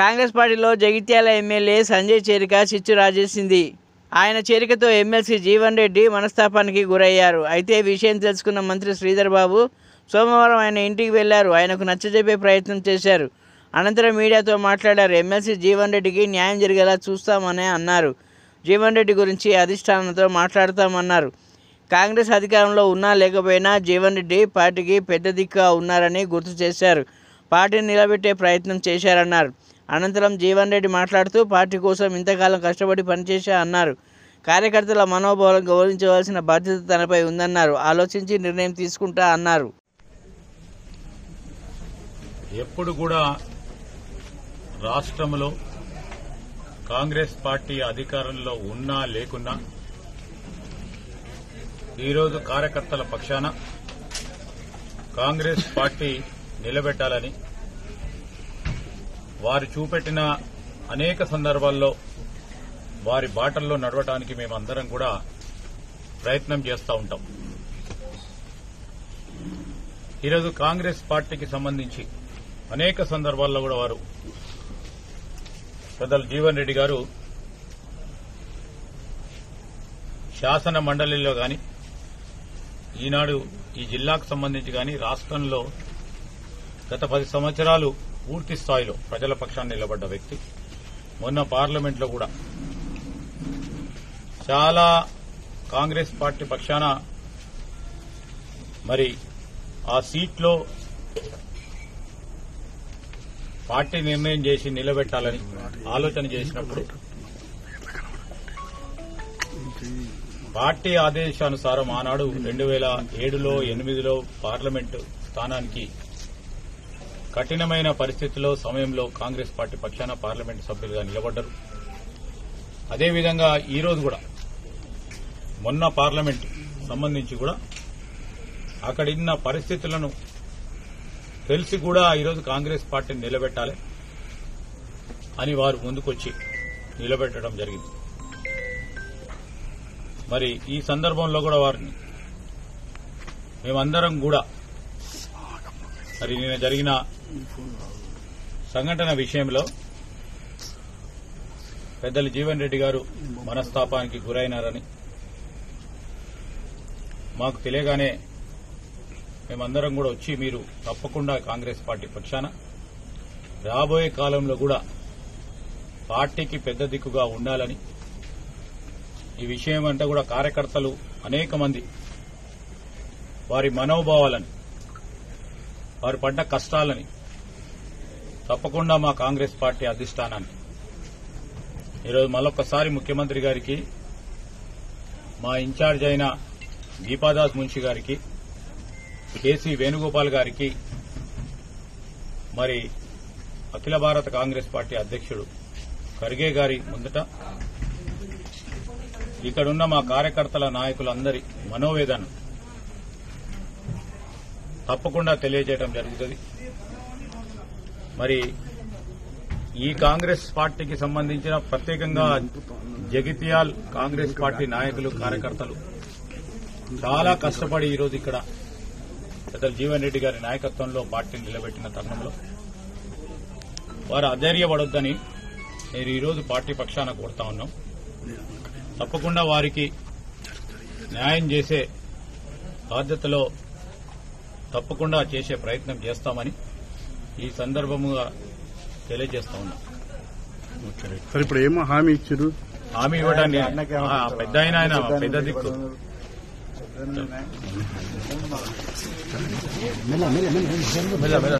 కాంగ్రెస్ పార్టీలో జగిత్యాల ఎమ్మెల్యే సంజయ్ చేరిక చిచ్చు రాజేసింది ఆయన చేరికతో ఎమ్మెల్సీ జీవన్ రెడ్డి మనస్తాపానికి గురయ్యారు అయితే విషయం తెలుసుకున్న మంత్రి శ్రీధర్ బాబు సోమవారం ఆయన ఇంటికి వెళ్లారు ఆయనకు నచ్చజెప్పే ప్రయత్నం చేశారు అనంతరం మీడియాతో మాట్లాడారు ఎమ్మెల్సీ జీవన్ రెడ్డికి న్యాయం జరిగేలా చూస్తామని అన్నారు జీవన్ రెడ్డి గురించి అధిష్టానంతో మాట్లాడతామన్నారు కాంగ్రెస్ అధికారంలో ఉన్నా లేకపోయినా జీవన్ రెడ్డి పార్టీకి పెద్ద దిక్కుగా ఉన్నారని గుర్తు చేశారు పార్టీని నిలబెట్టే ప్రయత్నం చేశారన్నారు అనంతరం జీవన్ రెడ్డి మాట్లాడుతూ పార్టీ కోసం ఇంతకాలం కష్టపడి పనిచేశా అన్నారు కార్యకర్తల మనోభావాలను గౌరవించవలసిన బాధ్యత తనపై ఉందన్నారు ఆలోచించి నిర్ణయం తీసుకుంటా అన్నారు ఎప్పుడు కూడా రాష్ట్రంలో కాంగ్రెస్ పార్టీ అధికారంలో ఉన్నా లేకున్నా ఈరోజు కార్యకర్తల పక్షాన కాంగ్రెస్ పార్టీ నిలబెట్టాలని వారు చూపెట్టిన అనేక సందర్భాల్లో వారి బాటల్లో నడవటానికి మేమందరం కూడా ప్రయత్నం చేస్తూ ఉంటాం ఈరోజు కాంగ్రెస్ పార్టీకి సంబంధించి అనేక సందర్భాల్లో కూడా వారు పెద్దలు జీవన్ రెడ్డి గారు శాసన మండలిలో గాని ఈనాడు ఈ జిల్లాకు సంబంధించి గాని రాష్ట్రంలో గత పది సంవత్సరాలు పూర్తి స్థాయిలో ప్రజల పక్షాన్ని నిలబడ్డ వ్యక్తి మొన్న పార్లమెంట్లో కూడా చాలా కాంగ్రెస్ పార్టీ పక్షాన మరి ఆ సీట్లో పార్టీ నిర్ణయం చేసి నిలబెట్టాలని ఆలోచన చేసినప్పుడు పార్టీ ఆదేశానుసారం ఆనాడు రెండు వేల ఏడులో ఎనిమిదిలో పార్లమెంటు స్థానానికి కఠినమైన పరిస్థితుల్లో సమయంలో కాంగ్రెస్ పార్టీ పక్షాన పార్లమెంటు సభ్యులుగా నిలబడ్డారు అదేవిధంగా ఈ రోజు కూడా మొన్న పార్లమెంట్ సంబంధించి కూడా అక్కడున్న పరిస్థితులను తెలిసి కూడా ఈరోజు కాంగ్రెస్ పార్టీని నిలబెట్టాలి అని వారు ముందుకొచ్చి నిలబెట్టడం జరిగింది మరి ఈ సందర్భంలో కూడా వారిని మేమందరం కూడా మరి నిన్న జరిగిన సంఘటన విషయంలో పెద్దలు జీవన్ రెడ్డి గారు మనస్తాపానికి గురైనారని మాకు తెలియగానే మేమందరం కూడా వచ్చి మీరు తప్పకుండా కాంగ్రెస్ పార్టీ పక్షాన రాబోయే కాలంలో కూడా పార్టీకి పెద్ద దిక్కుగా ఉండాలని ఈ విషయం అంటే కూడా కార్యకర్తలు అనేక మంది వారి మనోభావాలని వారు పడ్డ కష్టాలని తప్పకుండా మా కాంగ్రెస్ పార్టీ అధిష్టానాన్ని ఈరోజు మళ్ళొక్కసారి ముఖ్యమంత్రి గారికి మా ఇన్ఛార్జ్ అయిన దీపాదాస్ మున్షి గారికి కేసీ వేణుగోపాల్ గారికి మరి అఖిల భారత కాంగ్రెస్ పార్టీ అధ్యక్షుడు ఖర్గే గారి ముందట ఇక్కడున్న మా కార్యకర్తల నాయకులందరి మనోవేదన తప్పకుండా తెలియజేయడం జరుగుతుంది మరి ఈ కాంగ్రెస్ పార్టీకి సంబంధించిన ప్రత్యేకంగా జగిత్యాల్ కాంగ్రెస్ పార్టీ నాయకులు కార్యకర్తలు చాలా కష్టపడి ఈరోజు ఇక్కడ పెద్దలు జీవన్ రెడ్డి గారి నాయకత్వంలో పార్టీని నిలబెట్టిన తరుణంలో వారు అధైర్యపడొద్దని నేను ఈరోజు పార్టీ పక్షాన కోరుతా ఉన్నాం తప్పకుండా వారికి న్యాయం చేసే బాధ్యతలో తప్పకుండా చేసే ప్రయత్నం చేస్తామని ఈ సందర్భముగా తెలియజేస్తా ఉన్నాం సార్ ఇప్పుడు ఏమో హామీ ఇచ్చారు హామీ ఇవ్వడానికి ఆ, పెద్ద ఆయన ఆయన పెద్ద దిక్కు మెల్ల, మెల్ల.